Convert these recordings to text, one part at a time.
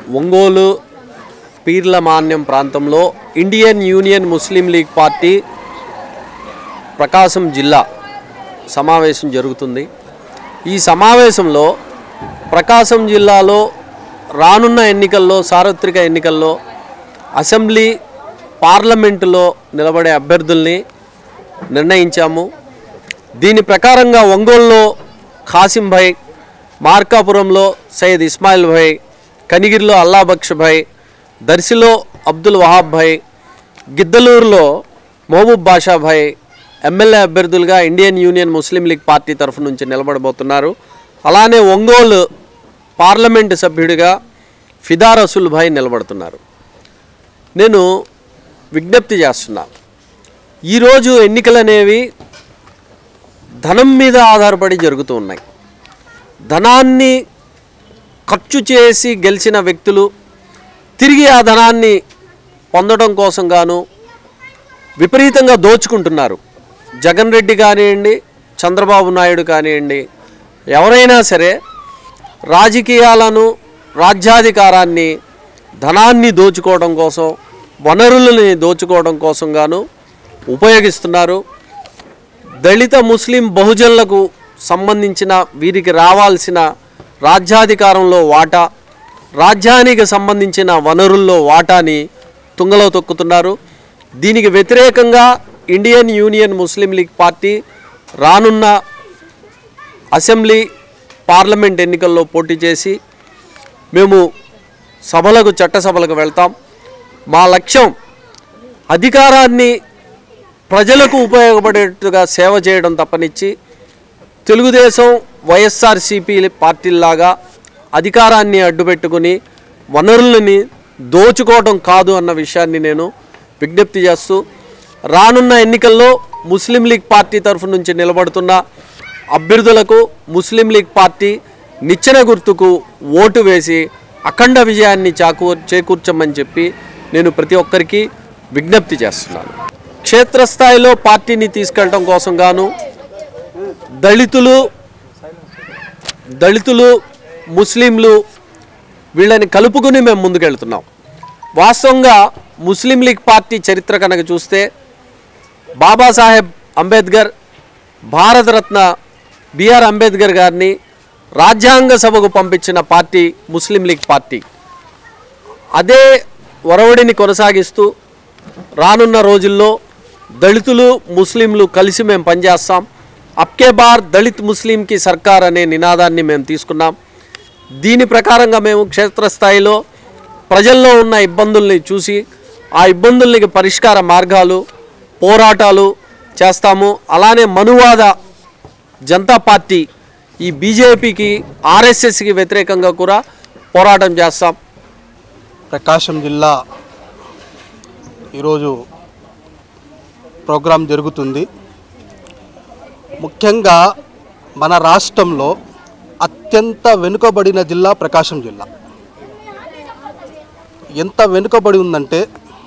ఒంగోలు పీర్ల మాన్యం ప్రాంతంలో Indian Union Muslim League party Prakasam జిల్లా సమావేశం జరుగుతుంది ఈ సమావేశంలో ప్రకాశం జిల్లాలో రానున్న ఎన్నికల్లో సార్వత్రిక ఎన్నికల్లో అసెంబ్లీ పార్లమెంటులో నిలబడే అభ్యర్థుల్ని నిర్ణయించాము దీని ప్రకారంగా ఒంగోలులో ఖాసిం భాయ్ మార్కాపురంలో సయ్యద్ ఇస్మాయిల్ భాయ్ కనిగిరిలో అల్లాబక్ష్ భాయ్ దర్శిలో అబ్దుల్ వహాబ్ భాయ్ గిద్దలూరులో మహబూబ్ బాషా భాయ్ ఎమ్మెల్యే అభ్యర్థులుగా Indian Union Muslim League party తరఫు నుంచి నిలబడబోతున్నారు అలానే ఒంగోలు పార్లమెంటు సభ్యుడిగా ఫిదా రసూల్ భాయ్ నిలబడుతున్నారు నేను విజ్ఞప్తి చేస్తున్నా ఈరోజు ఎన్నికలు అనేవి ధనం మీద ఆధారపడి జరుగుతూ ఉన్నాయి ధనాన్ని ఖర్చు చేసి గెలిచిన వ్యక్తులు తిరిగి ఆ ధనాన్ని పొందడం కోసం గాను విపరీతంగా దోచుకుంటున్నారు జగన్ రెడ్డి కానివ్వండి చంద్రబాబు నాయుడు కానివ్వండి ఎవరైనా సరే రాజకీయాలను రాజ్యాధికారాన్ని ధనాన్ని దోచుకోవడం కోసం వనరులని దోచుకోవడం కోసం గాను ఉపయోగిస్తున్నారు దళిత ముస్లిం బహుజనులకు సంబంధించిన వీరికి రావాల్సిన రాజ్యాధికారంలో వాటా రాజ్యానికి సంబంధించిన వనరుల్లో వాటాని తుంగలో తొక్కుతున్నారు దీనికి వ్యతిరేకంగా Indian Union Muslim League party రానున్న అసెంబ్లీ పార్లమెంట్ ఎన్నికల్లో పోటీ చేసి మేము సభలకు చట్టసభలకు వెళ్తాం మా లక్ష్యం అధికారాన్ని ప్రజలకు ఉపయోగపడేట్టుగా సేవ చేయడం తప్పనిచ్చి తెలుగుదేశం వైఎస్ఆర్సీపీ పార్టీల్లాగా అధికారాన్ని అడ్డుపెట్టుకుని వనరులని దోచుకోవడం కాదు అన్న విషయాన్ని నేను విజ్ఞప్తి చేస్తూ రానున్న ఎన్నికల్లో ముస్లిం లీగ్ పార్టీ తరఫు నుంచి నిలబడుతున్న అభ్యర్థులకు ముస్లిం లీగ్ పార్టీ నిచ్చెన గుర్తుకు ఓటు వేసి అఖండ విజయాన్ని చాకూ చేకూర్చమని చెప్పి నేను ప్రతి ఒక్కరికి విజ్ఞప్తి చేస్తున్నాను క్షేత్రస్థాయిలో పార్టీని తీసుకెళ్ళటం కోసం గాను దళితులు దళితులు ముస్లింలు వీళ్ళని కలుపుకుని మేము ముందుకెళ్తున్నాం వాస్తవంగా ముస్లిం లీగ్ పార్టీ చరిత్ర కనుక చూస్తే బాబాసాహెబ్ అంబేద్కర్ భారతరత్న బిఆర్ అంబేద్కర్ గారిని రాజ్యాంగ సభకు పంపించిన పార్టీ ముస్లిం లీగ్ పార్టీ అదే ఒరవడిని కొనసాగిస్తూ రానున్న రోజుల్లో దళితులు ముస్లింలు కలిసి మేము పనిచేస్తాం అప్కే బార్ దళిత్ ముస్లింకి సర్కార్ అనే నినాదాన్ని మేము తీసుకున్నాం దీని ప్రకారంగా మేము క్షేత్రస్థాయిలో ప్రజల్లో ఉన్న ఇబ్బందుల్ని చూసి ఆ ఇబ్బందులకి పరిష్కార మార్గాలు పోరాటాలు చేస్తాము అలానే మనువాద జనతా పార్టీ ఈ బీజేపీకి ఆర్ఎస్ఎస్కి వ్యతిరేకంగా కూడా పోరాటం చేస్తాం ప్రకాశం జిల్లా ఈరోజు ప్రోగ్రాం జరుగుతుంది ముఖ్యంగా మన రాష్ట్రంలో అత్యంత వెనుకబడిన జిల్లా ప్రకాశం జిల్లా ఎంత వెనుకబడి ఉందంటే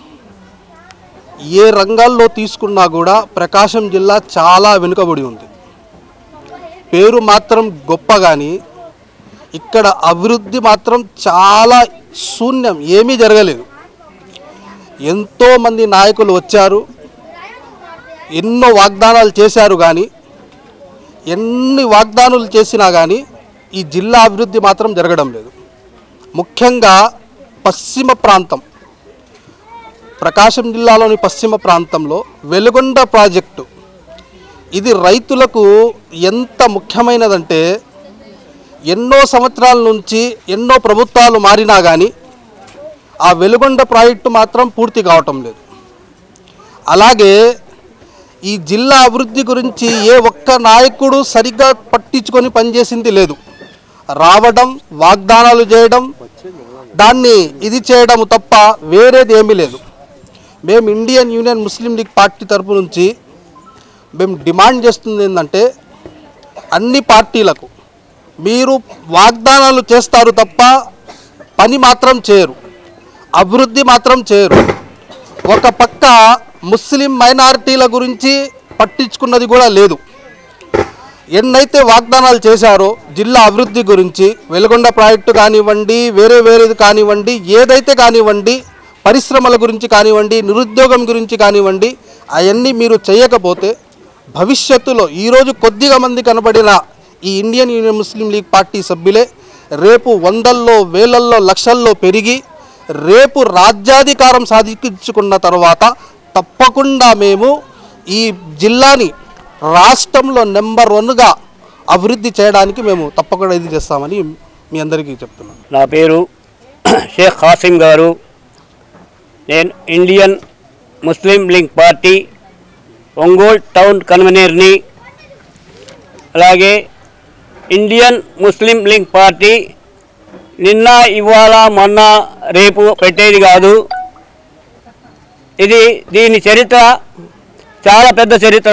ఏ రంగాల్లో తీసుకున్నా కూడా ప్రకాశం జిల్లా చాలా వెనుకబడి ఉంది పేరు మాత్రం గొప్ప కానీ ఇక్కడ అభివృద్ధి మాత్రం చాలా శూన్యం ఏమీ జరగలేదు ఎంతోమంది నాయకులు వచ్చారు ఎన్నో వాగ్దానాలు చేశారు కానీ ఎన్ని వాగ్దానాలు చేసినా కానీ ఈ జిల్లా అభివృద్ధి మాత్రం జరగడం లేదు ముఖ్యంగా పశ్చిమ ప్రాంతం ప్రకాశం జిల్లాలోని పశ్చిమ ప్రాంతంలో వెలుగొండ ప్రాజెక్టు ఇది రైతులకు ఎంత ముఖ్యమైనదంటే ఎన్నో సంవత్సరాల నుంచి ఎన్నో ప్రభుత్వాలు మారినా కానీ ఆ వెలుగొండ ప్రాజెక్టు మాత్రం పూర్తి కావటం లేదు అలాగే ఈ జిల్లా అభివృద్ధి గురించి ఏ ఒక్క నాయకుడు సరిగ్గా పట్టించుకొని పనిచేసింది లేదు రావడం వాగ్దానాలు చేయడం దాన్ని ఇది చేయడం తప్ప వేరేది ఏమీ లేదు మేము Indian Union Muslim League party తరపు నుంచి మేము డిమాండ్ చేస్తుంది ఏంటంటే అన్ని పార్టీలకు మీరు వాగ్దానాలు చేస్తారు తప్ప పని మాత్రం చేయరు అభివృద్ధి మాత్రం చేయరు ఒక పక్క ముస్లిం మైనారిటీల గురించి పట్టించుకున్నది కూడా లేదు ఎన్నైతే వాగ్దానాలు చేశారో జిల్లా అభివృద్ధి గురించి వెలుగొండ ప్రాజెక్టు కానివ్వండి వేరే వేరేది కానివ్వండి ఏదైతే కానివ్వండి పరిశ్రమల గురించి కానివ్వండి నిరుద్యోగం గురించి కానివ్వండి అవన్నీ మీరు చేయకపోతే భవిష్యత్తులో ఈరోజు కొద్దిగా మంది కనబడిన ఈ Indian Union Muslim League party సభ్యులే రేపు వందల్లో వేలల్లో లక్షల్లో పెరిగి రేపు రాజ్యాధికారం సాధించుకున్న తర్వాత తప్పకుండా మేము ఈ జిల్లాని రాష్ట్రంలో నెంబర్ వన్గా అభివృద్ధి చేయడానికి మేము తప్పకుండా ఇది చేస్తామని మీ అందరికీ చెప్తున్నాను నా పేరు షేక్ ఖాసిం గారు నేను Indian Muslim link party Ongole town కన్వీనర్ని అలాగే ఇండియన్ ముస్లిం లింక్ పార్టీ నిన్న ఇవాళ మొన్న రేపు పెట్టేది కాదు ఇది దీని చరిత్ర చాలా పెద్ద చరిత్ర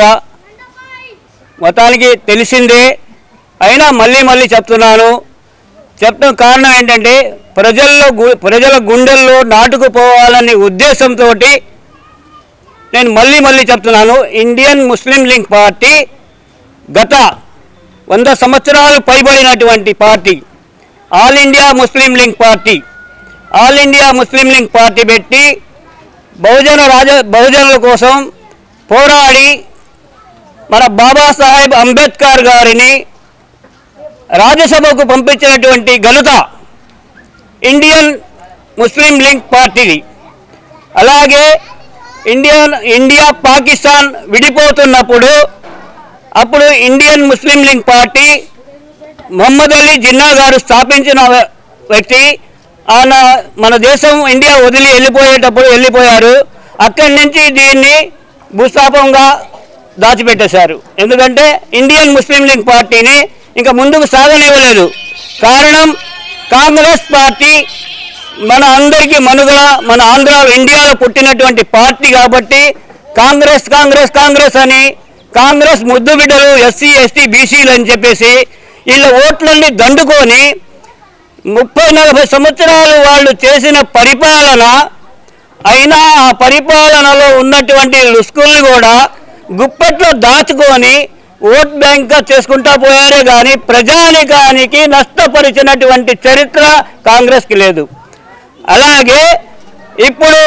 మొత్తానికి తెలిసిందే అయినా మళ్ళీ మళ్ళీ చెప్తున్నాను చెప్పడం కారణం ఏంటంటే ప్రజల్లో గు- ప్రజల గుండెల్లో నాటుకుపోవాలనే ఉద్దేశంతో నేను మళ్ళీ మళ్ళీ చెప్తున్నాను ఇండియన్ ముస్లిం లింక్ పార్టీ గత వంద సంవత్సరాలు పైబడినటువంటి party All India Muslim link party All India Muslim link party పెట్టి బహుజన రాజ బహుజనుల కోసం పోరాడి మన బాబాసాహెబ్ అంబేద్కర్ గారిని రాజ్యసభకు పంపించినటువంటి ఘనత ఇండియన్ ముస్లిం లింక్ పార్టీది అలాగే ఇండియన్ ఇండియా పాకిస్తాన్ విడిపోతున్నప్పుడు అప్పుడు Indian Muslim link party Mohammad Ali Jinnah గారు స్థాపించిన వ్య- వ్యక్తి ఆయన మన దేశం ఇండియా వదిలి వెళ్ళిపోయేటప్పుడు వెళ్ళిపోయారు అక్కడి నుంచి దీన్ని భూస్థాపంగా దాచిపెట్టేశారు ఎందుకంటే ఇండియన్ ముస్లిం లీగ్ పార్టీని ఇంకా ముందుకు సాగనివ్వలేదు కారణం కాంగ్రెస్ పార్టీ మన అందరికీ మనుగడ మన ఆంధ్ర ఇండియాలో పుట్టినటువంటి పార్టీ కాబట్టి కాంగ్రెస్ కాంగ్రెస్ కాంగ్రెస్ అని కాంగ్రెస్ ముద్దు బిడ్డలు ఎస్సీ ఎస్టీ బీసీలు అని చెప్పేసి వీళ్ళ ఓట్లన్నీ దండుకొని ముప్పై నలభై సంవత్సరాలు వాళ్ళు చేసిన పరిపాలన అయినా ఆ పరిపాలనలో ఉన్నటువంటి లుస్కుల్ని కూడా గుప్పెట్లో దాచుకొని ఓట్ బ్యాంక్గా చేసుకుంటా పోయారే కానీ ప్రజానికానికి నష్టపరిచినటువంటి చరిత్ర కాంగ్రెస్కి లేదు అలాగే ఇప్పుడు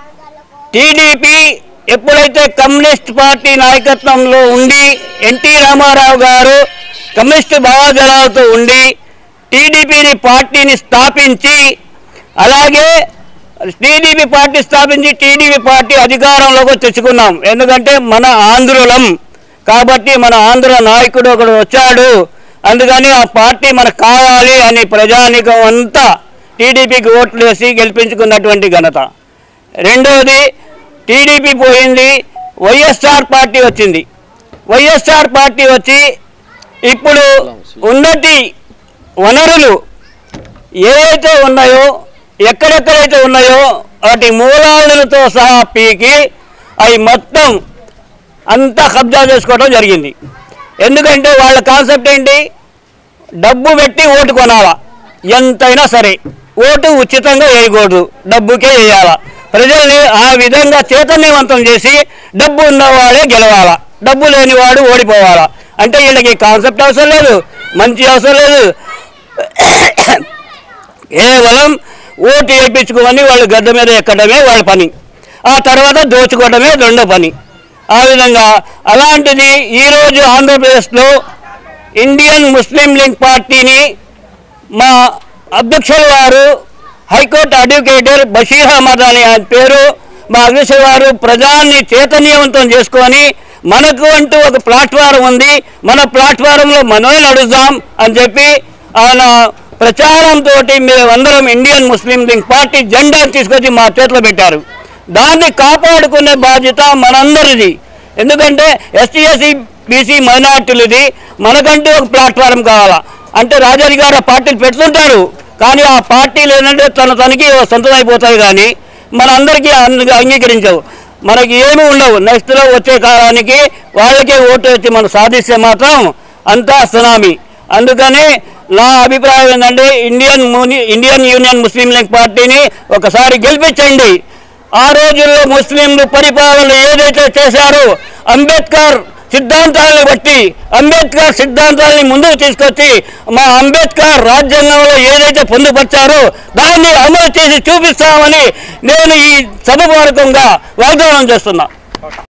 టీడీపీ ఎప్పుడైతే కమ్యూనిస్ట్ పార్టీ నాయకత్వంలో ఉండి ఎన్టీ రామారావు గారు కమ్యూనిస్ట్ భావజలాలతో ఉండి టీడీపీని పార్టీని స్థాపించి అలాగే టీడీపీ పార్టీ స్థాపించి టీడీపీ పార్టీ అధికారంలోకి తెచ్చుకున్నాం ఎందుకంటే మన ఆంధ్రులం కాబట్టి మన ఆంధ్ర నాయకుడు ఒకడు వచ్చాడు అందుకని ఆ పార్టీ మనకు కావాలి అని ప్రజానికం అంతా టీడీపీకి ఓట్లు వేసి గెలిపించుకున్నటువంటి ఘనత రెండవది టీడీపీ పోయింది వైఎస్ఆర్ పార్టీ వచ్చింది వైఎస్ఆర్ పార్టీ వచ్చి ఇప్పుడు ఉన్నటి వనరులు ఏవైతే ఉన్నాయో ఎక్కడెక్కడైతే ఉన్నాయో వాటి మూలాలతో సహా పీకి అవి మొత్తం అంతా కబ్జా చేసుకోవడం జరిగింది ఎందుకంటే వాళ్ళ కాన్సెప్ట్ ఏంటి డబ్బు పెట్టి ఓటు కొనాలా ఎంతైనా సరే ఓటు ఉచితంగా వేయకూడదు డబ్బుకే వేయాలా ప్రజల్ని ఆ విధంగా చైతన్యవంతం చేసి డబ్బు ఉన్నవాడే గెలవాలా డబ్బు లేనివాడు ఓడిపోవాలా అంటే వీళ్ళకి కాన్సెప్ట్ అవసరం లేదు మంచి అవసరం లేదు కేవలం ఓటు వేయించుకొని వాళ్ళు గడ్డ మీద ఎక్కడమే వాళ్ళ పని ఆ తర్వాత దోచుకోవడమే రెండో పని ఆ విధంగా అలాంటిది ఈరోజు ఆంధ్రప్రదేశ్లో ఇండియన్ ముస్లిం లీగ్ పార్టీని మా అధ్యక్షుల వారు హైకోర్టు అడ్వకేటర్ బషీర్ అహ్మద్ అని ఆయన పేరు మా అధ్యక్షుల వారు ప్రజాన్ని చైతన్యవంతం చేసుకొని మనకు అంటూ ఒక ప్లాట్ఫారం ఉంది మన ప్లాట్ఫారంలో మనమే నడుద్దాం అని చెప్పి ఆయన ప్రచారంతో మేమందరం ఇండియన్ ముస్లిం లీగ్ పార్టీ జెండా తీసుకొచ్చి మా చేతిలో పెట్టారు దాన్ని కాపాడుకునే బాధ్యత మనందరిది ఎందుకంటే ఎస్టీ ఎస్సీ బీసీ మైనార్టీలది మనకంటూ ఒక ప్లాట్ఫారం కావాలా అంటే రాజాజీ గారు ఆ పార్టీలు పెడుతుంటారు కానీ ఆ పార్టీలు ఏంటంటే తన తనకి సొంతమైపోతాయి కానీ మనందరికీ అంగ- అంగీకరించవు మనకి ఏమీ ఉండవు నెక్స్ట్లో వచ్చే కాలానికి వాళ్ళకే ఓటు వచ్చి మనం సాధిస్తే మాత్రం అంతా సునామీ అందుకని నా అభిప్రాయం ఏంటంటే ఇండియన్ ముని- ఇండియన్ యూనియన్ ముస్లిం లీగ్ పార్టీని ఒకసారి గెలిపించండి ఆ రోజుల్లో ముస్లింలు పరిపాలన ఏదైతే చేశారో అంబేద్కర్ సిద్ధాంతాలను బట్టి అంబేద్కర్ సిద్ధాంతాలని ముందుకు తీసుకొచ్చి మా అంబేద్కర్ రాజ్యాంగంలో ఏదైతే పొందుపరిచారో దాన్ని అమలు చేసి చూపిస్తామని నేను ఈ సభ వాగ్దానం చేస్తున్నా